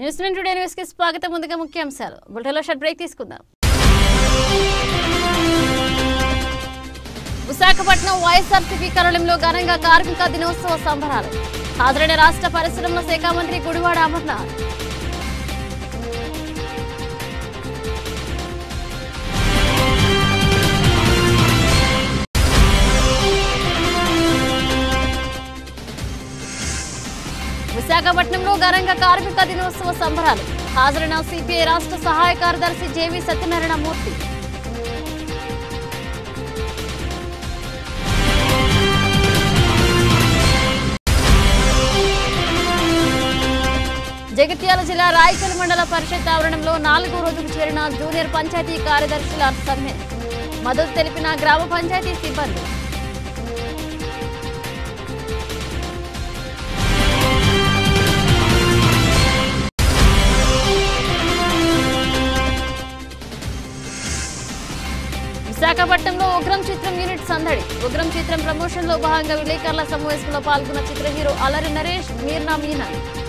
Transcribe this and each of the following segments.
News nine today news కి స్వాగతం ముందుగా ముఖ్యాంశాలు బులెటిన్లో షార్ట్ బ్రేక్ తీసుకుందాం విశాఖపట్నం వైఎస్ఆర్సీపీ కార్యాలయంలో ఘనంగా కార్మిక దినోత్సవ సంబరాలు హాజరైన రాష్ట్ర పరిశ్రమల శాఖ మంత్రి గుడివాడ అమర్నాథ్ విశాఖపట్నంలో ఘనంగా కార్మిక దినోత్సవ సంబరాలు హాజరైన సిపిఐ రాష్ట్ర సహాయ కార్యదర్శి జేవి సత్యనారాయణ మూర్తి జగిత్యాల జిల్లా రాయకల్ మండల పరిషత్ ఆవరణంలో నాలుగో రోజుకు చేరిన జూనియర్ పంచాయతీ కార్యదర్శుల సమ్మె మద్దతు తెలిపిన గ్రామ పంచాయతీ సిబ్బంది విశాఖపట్నంలో ఉగ్రం చిత్రం యూనిట్ సందడి ఉగ్రం చిత్రం ప్రమోషన్ లో భాగంగా విలేకరుల సమావేశంలో పాల్గొన్న చిత్ర హీరో అల్లరి నరేష్ మీర్నా మీనా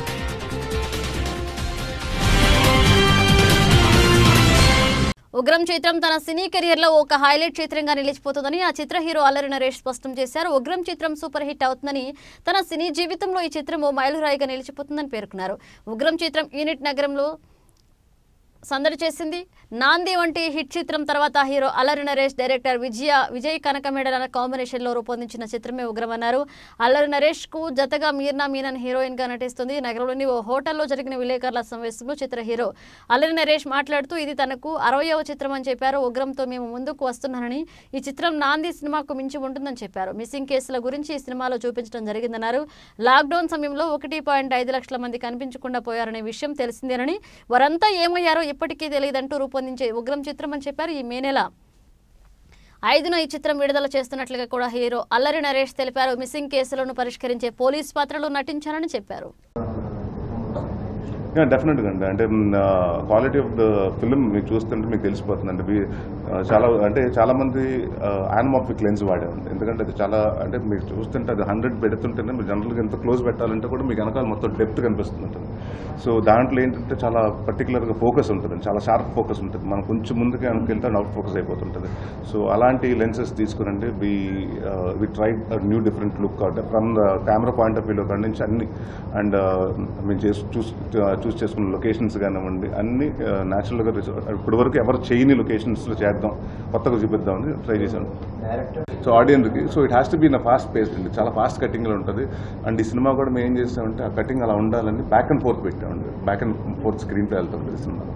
ఉగ్రం చిత్రం తన సినీ కెరియర్ లో ఒక హైలైట్ చిత్రంగా నిలిచిపోతుందని ఆ చిత్ర హీరో అల్లరి నరేష్ స్పష్టం చేశారు ఉగ్రం చిత్రం సూపర్ హిట్ అవుతుందని తన సినీ జీవితంలో ఈ చిత్రం ఓ మైలురాయిగా నిలిచిపోతుందని పేర్కొన్నారు ఉగ్రం చిత్రం యూనిట్ నగరంలో సందడి చేసింది నాంది వంటి హిట్ చిత్రం తర్వాత hero Allari Naresh director Vijaya Vijay Kanakamedala combination లో రూపొందించిన చిత్రమే ఉగ్రమన్నారు అల్లరి నరేష్ కు జతగా మీర్నా మీనన్ హీరోయిన్ గా నటిస్తుంది నగరంలోని ఓ హోటల్లో జరిగిన విలేకరుల సమావేశంలో చిత్ర హీరో అల్లరి నరేష్ మాట్లాడుతూ ఇది తనకు అరవయవ చిత్రం అని చెప్పారు ఉగ్రంతో మేము ముందుకు వస్తున్నానని ఈ చిత్రం నాంది సినిమాకు మించి ఉంటుందని చెప్పారు మిస్సింగ్ కేసుల గురించి ఈ సినిమాలో చూపించడం జరిగిందన్నారు లాక్డౌన్ సమయంలో ఒకటి పాయింట్ ఐదు లక్షల మంది కనిపించకుండా పోయారనే విషయం తెలిసిందేనని వారంతా ఏమయ్యారో ఇప్పటికీ తెలియదంటూ రూపొందించే ఉగ్రం చిత్రం అని చెప్పారు ఈ మే నెల ఐదున ఈ చిత్రం విడుదల చేస్తున్నట్లుగా కూడా హీరో అల్లరి నరేష్ తెలిపారు మిస్సింగ్ కేసులను పరిష్కరించే పోలీస్ పాత్రలో నటించారని చెప్పారు డెఫినెట్గా అండి అంటే క్వాలిటీ ఆఫ్ ద ఫిల్మ్ మీకు చూస్తుంటే మీకు తెలిసిపోతుందండి వి- ఆ, చాలా అంటే చాలా మంది యానమాఫిక్ లెన్స్ వాడామండి ఎందుకంటే అది చాలా అంటే మీరు చూస్తుంటే అది హండ్రెడ్ పెడుతుంటేనే మీరు జనరల్గా ఎంత క్లోజ్ పెట్టాలంటే కూడా మీకు వెనకాల మొత్తం డెప్త్ కనిపిస్తుంది ఉంటుంది సో దాంట్లో ఏంటంటే చాలా పర్టికులర్గా ఫోకస్ ఉంటుంది చాలా షార్ప్ ఫోకస్ ఉంటుంది మనం కొంచెం ముందుకు వెళ్తే అవుట్ ఫోకస్ అయిపోతుంటుంది సో అలాంటి లెన్సెస్ తీసుకురండి we we try new different look అంటే from the camera point of వ్యూలో కాడి నుంచి అన్ని అండ్ మేము చేసి చూస్ చూస్ చేసుకున్న లొకేషన్స్ కానివ్వండి అన్ని న్యాచురల్గా ఇప్పటి వరకు ఎవరు చేయని లొకేషన్స్లో చేద్దాం కొత్తగా చూపిద్దామని ట్రై చేశాను సో ఆడియన్స్కి so it has to be నా ఫాస్ట్ పేస్డ్ అండి చాలా ఫాస్ట్ కటింగ్లో ఉంటుంది అండ్ ఈ సినిమా కూడా మేము ఏం చేస్తామంటే ఆ కటింగ్ అలా ఉండాలని బ్యాక్ అండ్ ఫోర్త్ పెట్టామండి back and forth screenplay వెళ్తుంది ఈ సినిమా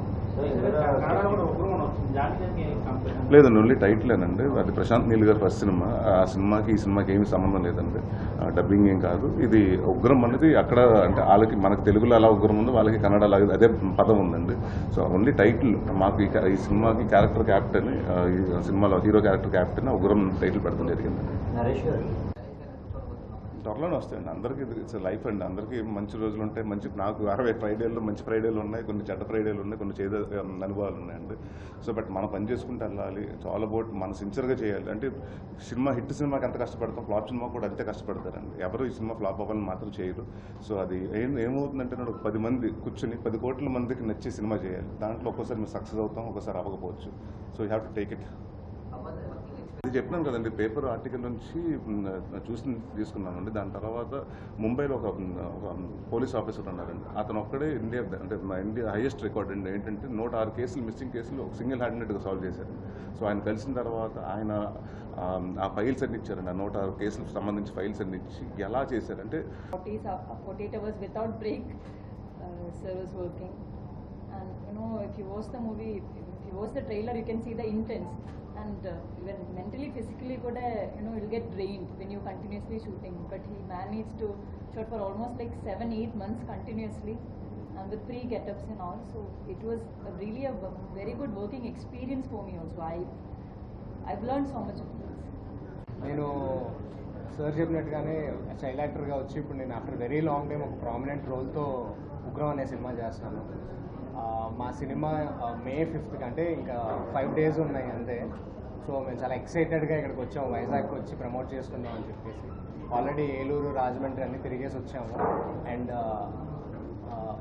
లేదండి ఓన్లీ టైటిలేనండి అది ప్రశాంత్ నీల్ గారి ఫస్ట్ సినిమా ఆ సినిమాకి ఈ సినిమాకి ఏమీ సంబంధం లేదండి డబ్బింగ్ ఏం కాదు ఇది ఉగ్రం అనేది అక్కడ అంటే వాళ్ళకి మనకు తెలుగులో ఎలా ఉగ్రం ఉందో వాళ్ళకి కన్నడ అలాగే అదే పదం ఉందండి సో ఓన్లీ టైటిల్ మాకు ఈ కా- ఈ సినిమాకి క్యారెక్టర్ క్యాప్టెన్ ఈ సినిమాలో hero character captain Ugram title పెడతాం జరిగింది నరేష్ గారు త్వరలోనే వస్తాయండి అందరికీ ఇట్స్ లైఫ్ అండి అందరికీ మంచి రోజులు ఉంటాయి మంచి నాకు అరవై ఫ్రైడేలు మంచి ఫ్రైడేలు ఉన్నాయి కొన్ని చెడ్డ ఫ్రైడేలు ఉన్నాయి కొన్ని చేద అనుభవాలు ఉన్నాయండి సో బట్ మనం పని చేసుకుంటూ వెళ్ళాలి ఆల్ అబౌట్ మన సిన్సియర్గా చేయాలి అంటే సినిమా హిట్ సినిమాకి ఎంత కష్టపడతాం ఫ్లాప్ సినిమా కూడా అంతే కష్టపడతారండి ఎవరు ఈ సినిమా ఫ్లాప్ అవ్వాలని మాత్రం చేయరు సో అది ఏం ఏమవుతుందంటే నాకు పది మంది కూర్చుని పది కోట్ల మందికి నచ్చి సినిమా చేయాలి దాంట్లో ఒక్కోసారి మేము సక్సెస్ అవుతాం ఒక్కోసారి అవ్వకపోవచ్చు so you have to take it ఇది చెప్పినాను కదండి పేపర్ ఆర్టికల్ నుంచి మ్, చూసి తీసుకున్నానండి దాని తర్వాత ముంబైలో ఒక మ్, ఒక పోలీస్ ఆఫీసర్ ఉన్నారండి అతను ఒక్కడే ఇండియా అంటే మా ఇండియా హైయెస్ట్ రికార్డ్ అండి ఏంటంటే నూట ఆరు కేసులు మిస్సింగ్ కేసులు ఒక సింగిల్ హ్యాండెడ్గా సాల్వ్ చేశారు సో ఆయన కలిసిన తర్వాత ఆయన ఆ, ఆ ఫైల్స్ అన్ని ఇచ్చారండి ఆ నూట ఆరు కేసులకు సంబంధించి ఫైల్స్ అన్ని ఇచ్చి ఎలా చేశారంటే 40, so- uh, 48 hours without break, uh, sir was working. And you know, if you watch the movie, if you watch the trailer, you can see the intense. And uh, even mentally, physically, could you know, you'll get drained when you're continuously shooting. But he managed to shoot for almost like seven, eight months continuously, and with three get-ups and all. So it was a really a v- very good working experience for me also. I, I've learned so much of this. నేను sir చెప్పినట్టుగానే child యాక్టర్గా వచ్చి ఇప్పుడు నేను after very long time ఒక prominent రోల్తో ఉగ్రం అనే సినిమా చేస్తున్నాను ఆ, మా సినిమా ఆ, మే ఫిఫ్త్కి అంటే ఇంకా ఫైవ్ డేస్ ఉన్నాయి అంతే సో మేము చాలా ఎక్సైటెడ్గా ఇక్కడికి వచ్చాము వైజాగ్కి వచ్చి ప్రమోట్ చేసుకుందాం అని చెప్పేసి ఆల్రెడీ ఏలూరు రాజమండ్రి అన్ని తిరిగేసి వచ్చాము అండ్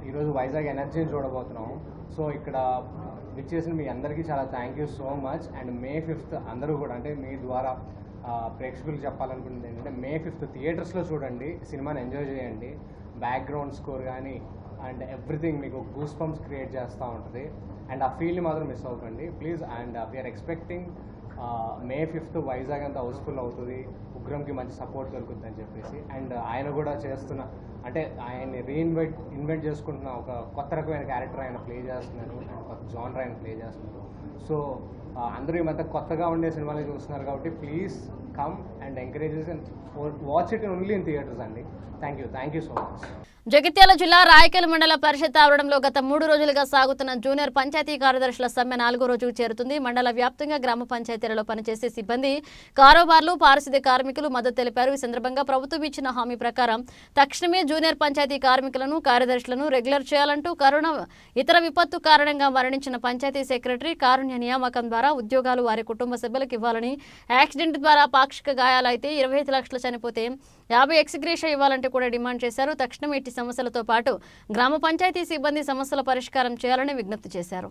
ఈరోజు వైజాగ్ ఎనర్జీని చూడబోతున్నాం సో ఇక్కడ విచ్చేసిన మీ అందరికీ చాలా thank you so much and May fifth అందరూ కూడా అంటే మీ ద్వారా ఆ, ప్రేక్షకులకు చెప్పాలనుకుంటుంది ఏంటంటే మే ఫిఫ్త్ థియేటర్స్లో చూడండి సినిమాని ఎంజాయ్ చేయండి బ్యాక్గ్రౌండ్ స్కోర్ కానీ అండ్ ఎవ్రీథింగ్ మీకు గూస్ పంప్స్ క్రియేట్ చేస్తూ ఉంటుంది అండ్ ఆ ఫీల్ని మాత్రం మిస్ అవ్వకండి please and we are expecting May fifth Vizag అంతా హౌస్ఫుల్ అవుతుంది ఉగ్రంకి మంచి సపోర్ట్ దొరుకుతుంది అని చెప్పేసి అండ్ ఆయన కూడా చేస్తున్న అంటే ఆయన్ని రీఇన్వైట్ ఇన్వైట్ చేసుకుంటున్న ఒక కొత్త రకమైన క్యారెక్టర్ ఆయన ప్లే చేస్తున్నారు అండ్ కొత్త జానర్ ఆయన ప్లే చేస్తున్నారు సో అందరూ ఈ మధ్య కొత్తగా ఉండే సినిమాలు చూస్తున్నారు కాబట్టి please come and encourages and watch it only in theatres అండి thank you thank you so much Jagitial జిల్లా రాయకల్ మండల పరిషత్ ఆవరణలో గత మూడు రోజులుగా సాగుతున్న జూనియర్ పంచాయతీ కార్యదర్శుల సమ్మె నాలుగో రోజుకు చేరుతుంది మండల వ్యాప్తంగా గ్రామ పంచాయతీలలో పనిచేసే సిబ్బంది కారోబార్లు పారిశుద్ధ్య కార్మికులు మద్దతు తెలిపారు ఈ సందర్భంగా ప్రభుత్వం ఇచ్చిన హామీ ప్రకారం తక్షణమే జూనియర్ పంచాయతీ కార్మికులను కార్యదర్శులను రెగ్యులర్ చేయాలంటూ కరోనా ఇతర విపత్తు కారణంగా మరణించిన పంచాయతీ సెక్రటరీ కారుణ్య నియామకం ద్వారా ఉద్యోగాలు వారి కుటుంబ సభ్యులకు ఇవ్వాలని యాక్సిడెంట్ ద్వారా పాక్షిక గాయాలైతే ఇరవై ఐదు లక్షలు చనిపోతే యాభై ఎక్స్గ్రేష ఇవ్వాలంటూ కూడా డిమాండ్ చేశారు తక్షణం ఇట్టి సమస్యలతో పాటు గ్రామ పంచాయతీ సిబ్బంది సమస్యల పరిష్కారం చేయాలని విజ్ఞప్తి చేశారు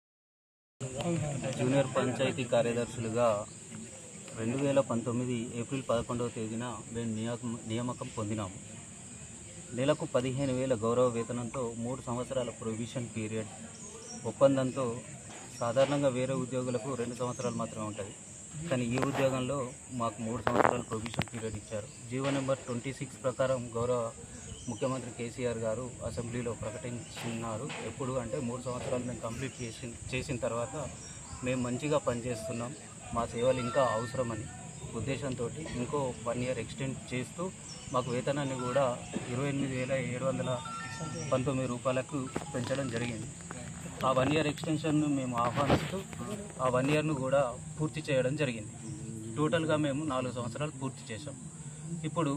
జూనియర్ పంచాయతీ కార్యదర్శులుగా రెండు వేల పంతొమ్మిది ఏప్రిల్ పదకొండవ తేదీన మేము నియామకం నియామకం పొందినాము నెలకు పదిహేను వేల గౌరవ వేతనంతో మూడు సంవత్సరాల ప్రొవిషన్ పీరియడ్ ఒప్పందంతో సాధారణంగా వేరే ఉద్యోగులకు రెండు సంవత్సరాలు మాత్రమే ఉంటుంది కానీ ఈ ఉద్యోగంలో మాకు మూడు సంవత్సరాల ప్రొవిషన్ పీరియడ్ ఇచ్చారు జీవో నెంబర్ ట్వంటీ సిక్స్ ప్రకారం గౌరవ ముఖ్యమంత్రి కేసీఆర్ గారు అసెంబ్లీలో ప్రకటించినారు ఎప్పుడు అంటే మూడు సంవత్సరాలు మేము కంప్లీట్ చేసి చేసిన తర్వాత మేము మంచిగా పనిచేస్తున్నాం మా సేవలు ఇంకా అవసరమని ఉద్దేశంతో ఇంకో వన్ ఇయర్ ఎక్స్టెండ్ చేస్తూ మాకు వేతనాన్ని కూడా ఇరవై ఎనిమిది వేల ఏడు వందల పంతొమ్మిది రూపాయలకు పెంచడం జరిగింది ఆ వన్ ఇయర్ ఎక్స్టెన్షన్ను మేము ఆహ్వానిస్తూ ఆ వన్ ఇయర్ను కూడా పూర్తి చేయడం జరిగింది టోటల్గా మేము నాలుగు సంవత్సరాలు పూర్తి చేసాం ఇప్పుడు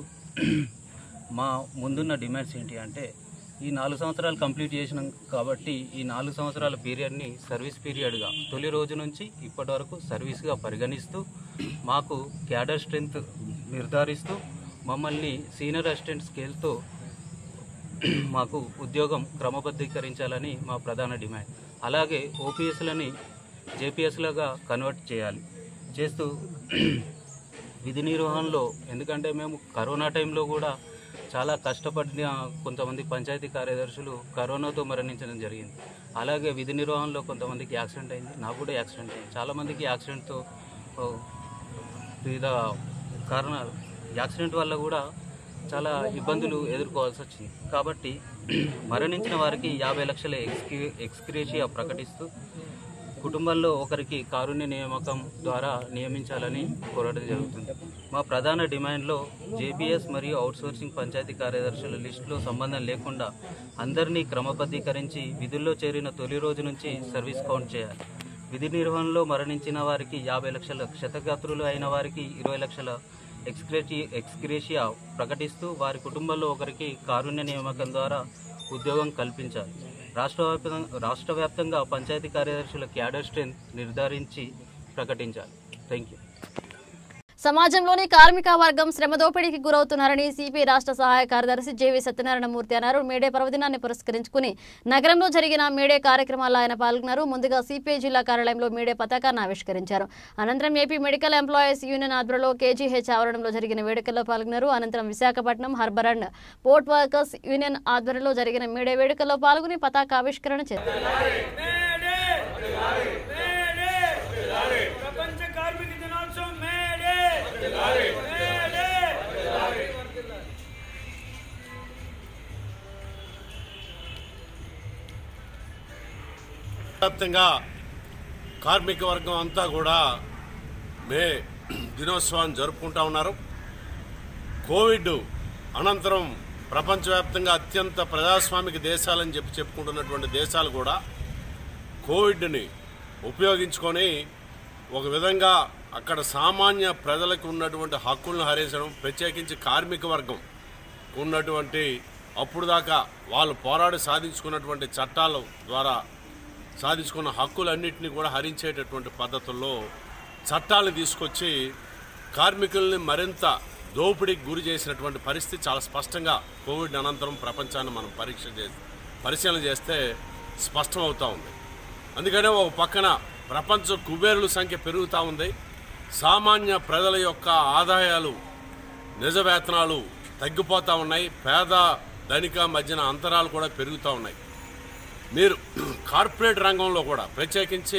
మా ముందున్న డిమాండ్స్ ఏంటి అంటే ఈ నాలుగు సంవత్సరాలు కంప్లీట్ చేసినాం కాబట్టి ఈ నాలుగు సంవత్సరాల పీరియడ్ని సర్వీస్ పీరియడ్గా తొలి రోజు నుంచి ఇప్పటి వరకు సర్వీస్గా పరిగణిస్తూ మాకు క్యాడర్ స్ట్రెంత్ నిర్ధారిస్తూ మమ్మల్ని సీనియర్ అసిస్టెంట్ స్కేల్తో మాకు ఉద్యోగం క్రమబద్ధీకరించాలని మా ప్రధాన డిమాండ్ అలాగే ఓపీఎస్లని జేపీఎస్లుగా కన్వర్ట్ చేయాలి చేస్తూ విధి నిర్వహణలో ఎందుకంటే మేము కరోనా టైంలో కూడా చాలా కష్టపడిన కొంతమంది పంచాయతీ కార్యదర్శులు కరోనాతో మరణించడం జరిగింది అలాగే విధి నిర్వహణలో కొంతమందికి యాక్సిడెంట్ అయింది నాకు కూడా యాక్సిడెంట్ అయింది చాలామందికి యాక్సిడెంట్తో ఓ, వివిధ కారణాలు యాక్సిడెంట్ వల్ల కూడా చాలా ఇబ్బందులు ఎదుర్కోవాల్సి వచ్చింది కాబట్టి మరణించిన వారికి యాభై లక్షల ఎక్స్క్రీ ఎక్స్క్రేషియా ప్రకటిస్తూ కుటుంబంలో ఒకరికి కారుణ్య నియామకం ద్వారా నియమించాలని కోరడం జరుగుతుంది మా ప్రధాన డిమాండ్లో జేబీఎస్ మరియు అవుట్సోర్సింగ్ పంచాయతీ కార్యదర్శుల లిస్టులో సంబంధం లేకుండా అందరినీ క్రమబద్ధీకరించి విధుల్లో చేరిన తొలి రోజు నుంచి సర్వీస్ కౌంట్ చేయాలి విధి నిర్వహణలో మరణించిన వారికి యాభై లక్షల క్షతగాత్రులు అయిన వారికి ఇరవై లక్షల ఎక్స్క్రేటి ఎక్స్క్రేషియా ప్రకటిస్తూ వారి కుటుంబంలో ఒకరికి కారుణ్య నియామకం ద్వారా ఉద్యోగం కల్పించాలి రాష్ట్ర వ్యాప్తంగా రాష్ట్ర వ్యాప్తంగా పంచాయతీ కార్యదర్శుల క్యాడర్ స్ట్రెంత్ నిర్ధారించి ప్రకటించాలి థ్యాంక్ యూ సమాజంలోని కార్మిక వర్గం శ్రమ దోపిడీకి గురవుతున్నారని సిపి రాష్ట్ర సహాయ కార్యదర్శి జేవి సత్యనారాయణమూర్తి అన్నారు మేడే పర్వదినాన్ని పురస్కరించుకుని నగరంలో జరిగిన మేడే కార్యక్రమాల్లో ఆయన పాల్గొన్నారు ముందుగా సిపిఐ జిల్లా కార్యాలయంలో మేడే పతాకాన్ని ఆవిష్కరించారు అనంతరం ఏపీ మెడికల్ ఎంప్లాయీస్ యూనియన్ ఆధ్వర్యంలో కేజీహెచ్ ఆవరణలో జరిగిన వేడుకల్లో పాల్గొన్నారు అనంతరం Visakhapatnam harbour and port workers union ఆధ్వర్యంలో జరిగిన మేడే వేడుకల్లో పాల్గొని పతాక ఆవిష్కరణ చేశారు ప్రపంచ కార్మిక దినోత్సవం మేడే మేడే వ్యాప్తంగా కార్మిక వర్గం అంతా కూడా మే దినోత్సవాన్ని జరుపుకుంటా ఉన్నారు కోవిడ్ అనంతరం ప్రపంచవ్యాప్తంగా అత్యంత ప్రజాస్వామిక దేశాలని చెప్పి చెప్పుకుంటున్నటువంటి దేశాలు కూడా కోవిడ్ని ఉపయోగించుకొని ఒక విధంగా అక్కడ సామాన్య ప్రజలకు ఉన్నటువంటి హక్కులను హరించడం ప్రత్యేకించి కార్మిక వర్గం ఉన్నటువంటి అప్పుడు దాకా వాళ్ళు పోరాడి సాధించుకున్నటువంటి చట్టాల ద్వారా సాధించుకున్న హక్కులన్నింటినీ కూడా హరించేటటువంటి పద్ధతుల్లో చట్టాలు తీసుకొచ్చి కార్మికుల్ని మరింత దోపిడీకి గురి చేసినటువంటి పరిస్థితి చాలా స్పష్టంగా కోవిడ్ అనంతరం ప్రపంచాన్ని మనం పరీక్ష చేసి పరిశీలన చేస్తే స్పష్టమవుతూ ఉంది అందుకనే ఒక పక్కన ప్రపంచ కుబేరుల సంఖ్య పెరుగుతూ ఉంది సామాన్య ప్రజల యొక్క ఆదాయాలు నిజ వేతనాలు తగ్గిపోతూ ఉన్నాయి పేద ధనిక మధ్యన అంతరాలు కూడా పెరుగుతూ ఉన్నాయి మీరు కార్పొరేట్ రంగంలో కూడా ప్రత్యేకించి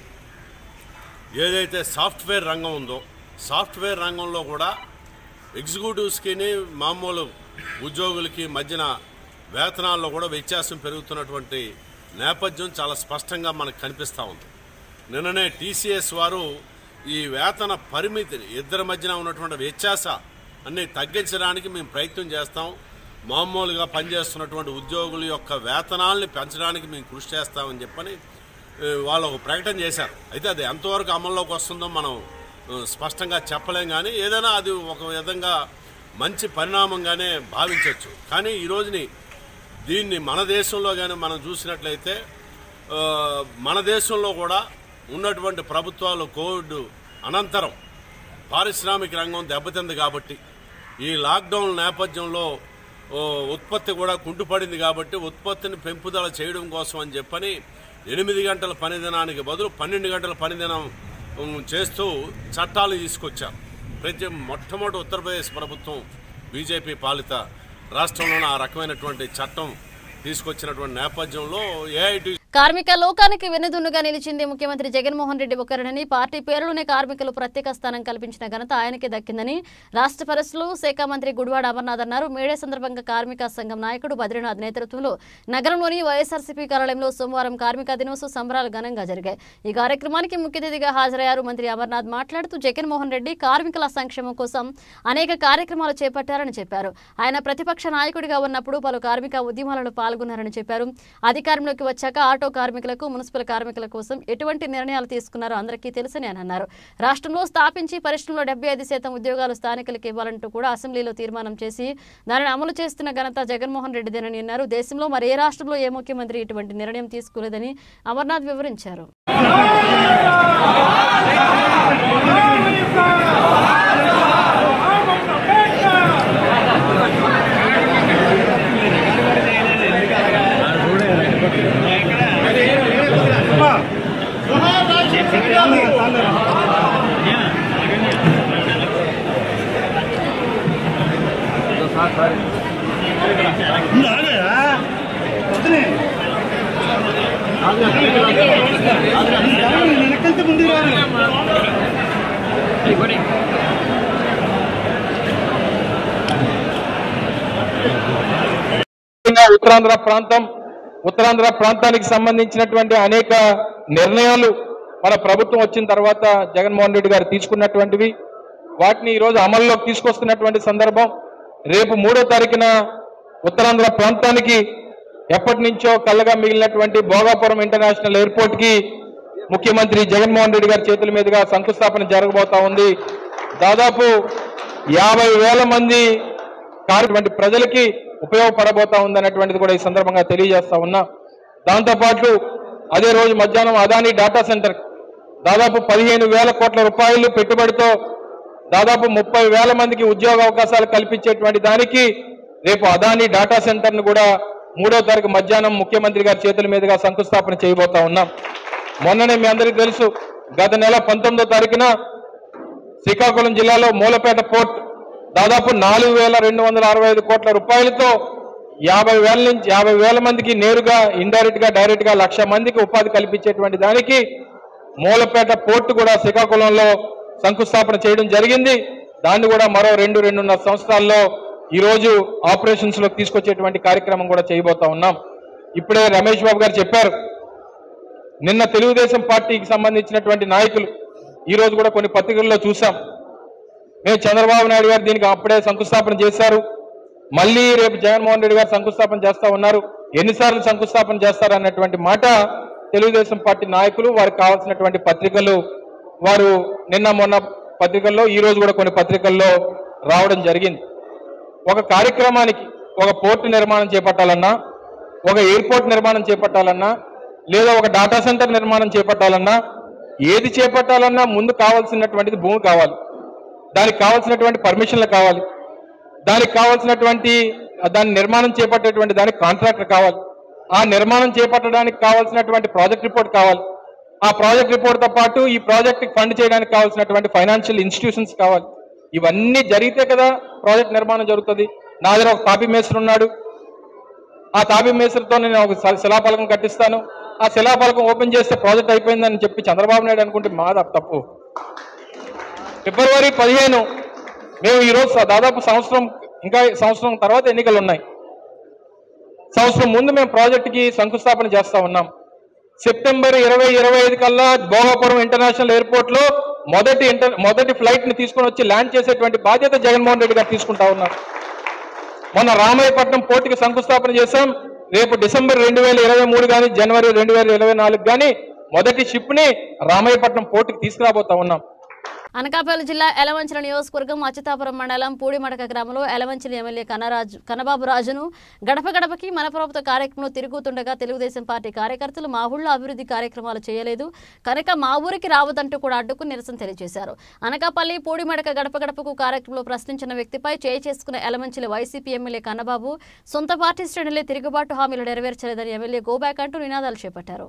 ఏదైతే సాఫ్ట్వేర్ రంగం ఉందో సాఫ్ట్వేర్ రంగంలో కూడా ఎగ్జిక్యూటివ్స్కి మామూలు ఉద్యోగులకి మధ్యన వేతనాల్లో కూడా వ్యత్యాసం పెరుగుతున్నటువంటి నేపథ్యం చాలా స్పష్టంగా మనకు కనిపిస్తూ ఉంది నిన్ననే టీసీఎస్ వారు ఈ వేతన పరిమితిని ఇద్దరి మధ్యన ఉన్నటువంటి వ్యత్యాస అన్ని తగ్గించడానికి మేము ప్రయత్నం చేస్తాం మామూలుగా పనిచేస్తున్నటువంటి ఉద్యోగుల యొక్క వేతనాల్ని పెంచడానికి మేము కృషి చేస్తామని చెప్పని ఏ, వాళ్ళు ఒక ప్రకటన చేశారు అయితే అది ఎంతవరకు అమల్లోకి వస్తుందో మనం ఆ, స్పష్టంగా చెప్పలేం కానీ ఏదైనా అది ఒక విధంగా మంచి పరిణామంగానే భావించవచ్చు కానీ ఈ రోజుని దీన్ని మన దేశంలో కానీ మనం చూసినట్లయితే ఆ, మన దేశంలో కూడా ఉన్నటువంటి ప్రభుత్వాలు కోవిడ్ అనంతరం పారిశ్రామిక రంగం దెబ్బతింది కాబట్టి ఈ లాక్డౌన్ నేపథ్యంలో ఓ, ఉత్పత్తి కూడా కుంటుపడింది కాబట్టి ఉత్పత్తిని పెంపుదల చేయడం కోసం అని చెప్పని ఎనిమిది గంటల పనిదినానికి బదులు పన్నెండు గంటల పనిదినం ఉమ్, చేస్తూ చట్టాలు తీసుకొచ్చారు ప్రతి మొట్టమొదటి ఉత్తరప్రదేశ్ ప్రభుత్వం బీజేపీ పాలిత రాష్ట్రంలోనే ఆ రకమైనటువంటి చట్టం తీసుకొచ్చినటువంటి నేపథ్యంలో ఏఐటి కార్మిక లోకానికి వెన్నుదున్నుగా నిలిచింది ముఖ్యమంత్రి జగన్మోహన్ రెడ్డి ఒకరని పార్టీ పేరులోనే కార్మికులు ప్రత్యేక స్థానం కల్పించిన ఘనత ఆయనకే దక్కిందని రాష్ట్ర పరిస్థితులు శాఖ మంత్రి గుడివాడ అమర్నాథ్ అన్నారు మేడే సందర్భంగా కార్మిక సంఘం నాయకుడు బద్రీనాథ్ నేతృత్వంలో నగరంలోని వైఎస్ఆర్సీపీ కార్యాలయంలో సోమవారం కార్మిక దినోత్సవ సంబరాలు ఘనంగా జరిగాయి ఈ కార్యక్రమానికి ముఖ్య అతిథిగా హాజరయ్యారు మంత్రి అమర్నాథ్ మాట్లాడుతూ జగన్మోహన్ రెడ్డి కార్మికుల సంక్షేమం కోసం అనేక కార్యక్రమాలు చేపట్టారని చెప్పారు ఆయన ప్రతిపక్ష నాయకుడిగా ఉన్నప్పుడు పలు కార్మిక ఉద్యమాలలో పాల్గొన్నారని చెప్పారు అధికారంలోకి వచ్చాక ఆటో కార్మికులకు మున్సిపల్ కార్మికుల కోసం ఎటువంటి నిర్ణయాలు తీసుకున్నారో అందరికీ తెలుసని అని అన్నారు రాష్ట్రంలో స్థాపించి పరిశ్రమలో డెబ్బై ఐదు శాతం ఉద్యోగాలు స్థానికులకు ఇవ్వాలంటూ కూడా అసెంబ్లీలో తీర్మానం చేసి దానిని అమలు చేస్తున్న ఘనత జగన్మోహన్ రెడ్డిదేనని అన్నారు దేశంలో మరి ఏ రాష్ట్రంలో ఏ ముఖ్యమంత్రి ఇటువంటి నిర్ణయం తీసుకోలేదని అమర్నాథ్ వివరించారు ముఖ్యంగా ఉత్తరాంధ్ర ప్రాంతం ఉత్తరాంధ్ర ప్రాంతానికి సంబంధించినటువంటి అనేక నిర్ణయాలు మన ప్రభుత్వం వచ్చిన తర్వాత జగన్మోహన్ రెడ్డి గారు తీసుకున్నటువంటివి వాటిని ఈరోజు అమల్లోకి తీసుకొస్తున్నటువంటి సందర్భం రేపు మూడో తారీఖున ఉత్తరాంధ్ర ప్రాంతానికి ఎప్పటి నుంచో కళ్ళగా మిగిలినటువంటి భోగాపురం ఇంటర్నేషనల్ ఎయిర్పోర్ట్ కి ముఖ్యమంత్రి జగన్మోహన్ రెడ్డి గారి చేతుల మీదుగా శంకుస్థాపన జరగబోతా ఉంది దాదాపు యాభై వేల మంది కాటువంటి ప్రజలకి ఉపయోగపడబోతా ఉందన్నటువంటిది కూడా ఈ సందర్భంగా తెలియజేస్తా ఉన్నా దాంతోపాటు అదే రోజు మధ్యాహ్నం అదాని డేటా సెంటర్ దాదాపు పదిహేను వేల కోట్ల రూపాయలు పెట్టుబడితో దాదాపు ముప్పై వేల మందికి ఉద్యోగ అవకాశాలు కల్పించేటువంటి దానికి రేపు అదాని డేటా సెంటర్ ను కూడా మూడో తారీఖు మధ్యాహ్నం ముఖ్యమంత్రి గారి చేతుల మీదుగా శంకుస్థాపన చేయబోతా ఉన్నాం మొన్ననే మీ అందరికీ తెలుసు గత నెల పంతొమ్మిదో తారీఖున శ్రీకాకుళం జిల్లాలో మూలపేట పోర్ట్ దాదాపు నాలుగు వేల రెండు వందల అరవై ఐదు కోట్ల రూపాయలతో యాభై వేల నుంచి యాభై వేల మందికి నేరుగా ఇండైరెక్ట్ గా డైరెక్ట్ గా లక్ష మందికి ఉపాధి కల్పించేటువంటి దానికి మూలపేట పోర్టు కూడా శ్రీకాకుళంలో శంకుస్థాపన చేయడం జరిగింది దాన్ని కూడా మరో రెండు రెండున్నర సంవత్సరాల్లో ఈ రోజు ఆపరేషన్స్ లోకి తీసుకొచ్చేటువంటి కార్యక్రమం కూడా చేయబోతా ఉన్నాం ఇప్పుడే రమేష్ బాబు గారు చెప్పారు నిన్న తెలుగుదేశం పార్టీకి సంబంధించినటువంటి నాయకులు ఈ రోజు కూడా కొన్ని పత్రికల్లో చూసాం మేము చంద్రబాబు నాయుడు గారు దీనికి అప్పుడే శంకుస్థాపన చేశారు మళ్ళీ రేపు జగన్మోహన్ రెడ్డి గారు శంకుస్థాపన చేస్తా ఉన్నారు ఎన్నిసార్లు శంకుస్థాపన చేస్తారు అన్నటువంటి మాట తెలుగుదేశం పార్టీ నాయకులు వారికి కావాల్సినటువంటి పత్రికలు వారు నిన్న మొన్న పత్రికల్లో ఈ రోజు కూడా కొన్ని పత్రికల్లో రావడం జరిగింది ఒక కార్యక్రమానికి ఒక పోర్టు నిర్మాణం చేపట్టాలన్నా ఒక ఎయిర్పోర్ట్ నిర్మాణం చేపట్టాలన్నా లేదా ఒక డేటా సెంటర్ నిర్మాణం చేపట్టాలన్నా ఏది చేపట్టాలన్నా ముందు కావాల్సినటువంటిది భూమి కావాలి దానికి కావాల్సినటువంటి పర్మిషన్లు కావాలి దానికి కావాల్సినటువంటి దాని నిర్మాణం చేపట్టేటువంటి దానికి కాంట్రాక్టర్ కావాలి ఆ నిర్మాణం చేపట్టడానికి కావాల్సినటువంటి ప్రాజెక్ట్ రిపోర్ట్ కావాలి ఆ ప్రాజెక్ట్ రిపోర్ట్తో పాటు ఈ ప్రాజెక్ట్ ఫండ్ చేయడానికి కావాల్సినటువంటి ఫైనాన్షియల్ ఇన్స్టిట్యూషన్స్ కావాలి ఇవన్నీ జరిగితే కదా ప్రాజెక్ట్ నిర్మాణం జరుగుతుంది నా దగ్గర ఒక తాపీ మేస్త్రి ఉన్నాడు ఆ తాపీ మేస్త్రితో నేను ఒక శ- శిలాఫలకం కట్టిస్తాను ఆ శిలాఫలకం ఓపెన్ చేస్తే ప్రాజెక్ట్ అయిపోయిందని చెప్పి చంద్రబాబు నాయుడు అనుకుంటే మాది తప్పు ఫిబ్రవరి పదిహేను మేము ఈరోజు స- దాదాపు సంవత్సరం ఇంకా సంవత్సరం తర్వాత ఎన్నికలు ఉన్నాయి సంవత్సరం ముందు మేము ప్రాజెక్టుకి శంకుస్థాపన చేస్తా ఉన్నాం సెప్టెంబర్ ఇరవై ఇరవై ఐదు కల్లా భోగాపురం ఇంటర్నేషనల్ ఎయిర్పోర్ట్ లో మొదటి ఇంటర్ మొదటి ఫ్లైట్ ని తీసుకొని వచ్చి ల్యాండ్ చేసేటువంటి బాధ్యత జగన్మోహన్ రెడ్డి గారు తీసుకుంటా ఉన్నారు మొన్న రామాయపట్నం పోర్టుకి శంకుస్థాపన చేశాం రేపు డిసెంబర్ రెండు వేల ఇరవై మూడు కానీ జనవరి రెండు వేల ఇరవై నాలుగు కానీ మొదటి షిప్ ని రామాయపట్నం పోర్టుకి తీసుకురాబోతా ఉన్నాం అనకాపల్లి జిల్లా ఎలవంచల నియోజకవర్గం అచ్యుతాపురం మండలం పూడిమడక గ్రామంలో ఎలవంచలి ఎమ్మెల్యే కనరాజు కనబాబు రాజును గడప గడపకి మన ప్రభుత్వ కార్యక్రమంలో తిరుగుతుండగా తెలుగుదేశం పార్టీ కార్యకర్తలు మా ఊళ్ళో అభివృద్ధి కార్యక్రమాలు చేయలేదు కనుక మా ఊరికి రావద్దంటూ కూడా అడ్డుకు నిరసన తెలియజేశారు అనకాపల్లి పూడిమడక గడప గడపకు కార్యక్రమంలో ప్రశ్నించిన వ్యక్తిపై చేయి చేసుకున్న ఎలమంచిలి వైసీపీ ఎమ్మెల్యే కన్నబాబు సొంత పార్టీ శ్రేణులే తిరుగుబాటు హామీలు నెరవేర్చలేదని ఎమ్మెల్యే గోబ్యాక్ అంటూ నినాదాలు చేపట్టారు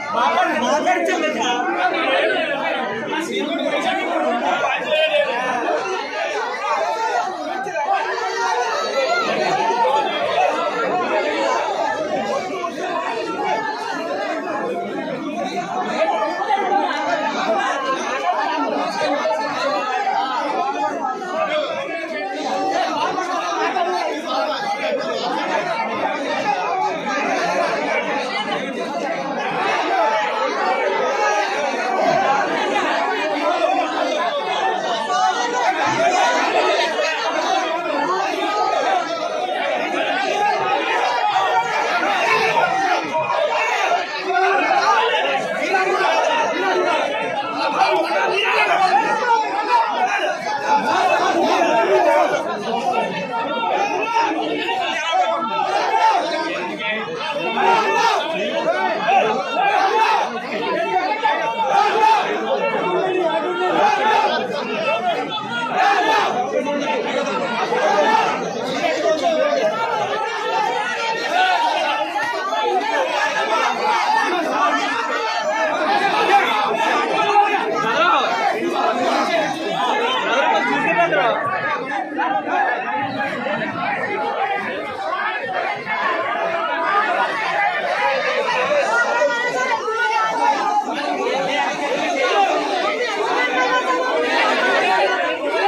మాట్లాడించండి